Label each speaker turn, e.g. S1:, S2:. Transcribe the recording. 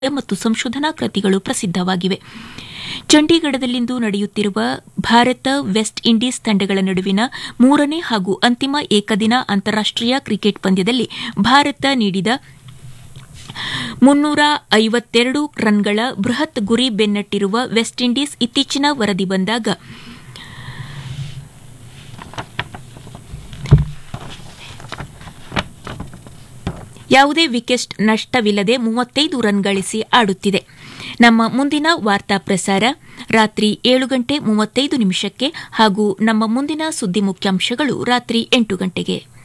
S1: ಮತ್ತು ಸಂಶೋಧನಾ ಕೃತಿಗಳು ಪ್ರಸಿದ್ದವಾಗಿವೆ ಚಂಡೀಗಢದಲ್ಲಿಂದು ನಡೆಯುತ್ತಿರುವ ಭಾರತ ವೆಸ್ಟ್ ಇಂಡೀಸ್ ತಂಡಗಳ ನಡುವಿನ ಮೂರನೇ ಹಾಗೂ ಅಂತಿಮ ಏಕದಿನ ಅಂತಾರಾಷ್ಟೀಯ ಕ್ರಿಕೆಟ್ ಪಂದ್ಯದಲ್ಲಿ ಭಾರತ ನೀಡಿದ ಮುನ್ನೂರ ಐವತ್ತೆರಡು ರನ್ಗಳ ಬೃಹತ್ ಗುರಿ ಬೆನ್ನಟ್ಟಿರುವ ವೆಸ್ಟ್ ಇಂಡೀಸ್ ಇತ್ತೀಚಿನ ವರದಿ ಬಂದಾಗ ಯಾವುದೇ ವಿಕೆಟ್ ನಷ್ಟವಿಲ್ಲದೆ ಮೂವತ್ತೈದು ರನ್ ಗಳಿಸಿ ಆಡುತ್ತಿದೆ ನಮ್ಮ ಮುಂದಿನ ವಾರ್ತಾ ಪ್ರಸಾರ ರಾತ್ರಿ ಏಳು ಗಂಟೆ ಮೂವತ್ತೈದು ನಿಮಿಷಕ್ಕೆ ಹಾಗೂ ನಮ್ಮ ಮುಂದಿನ ಸುದ್ದಿ ಮುಖ್ಯಾಂಶಗಳು ರಾತ್ರಿ ಎಂಟು ಗಂಟೆಗೆ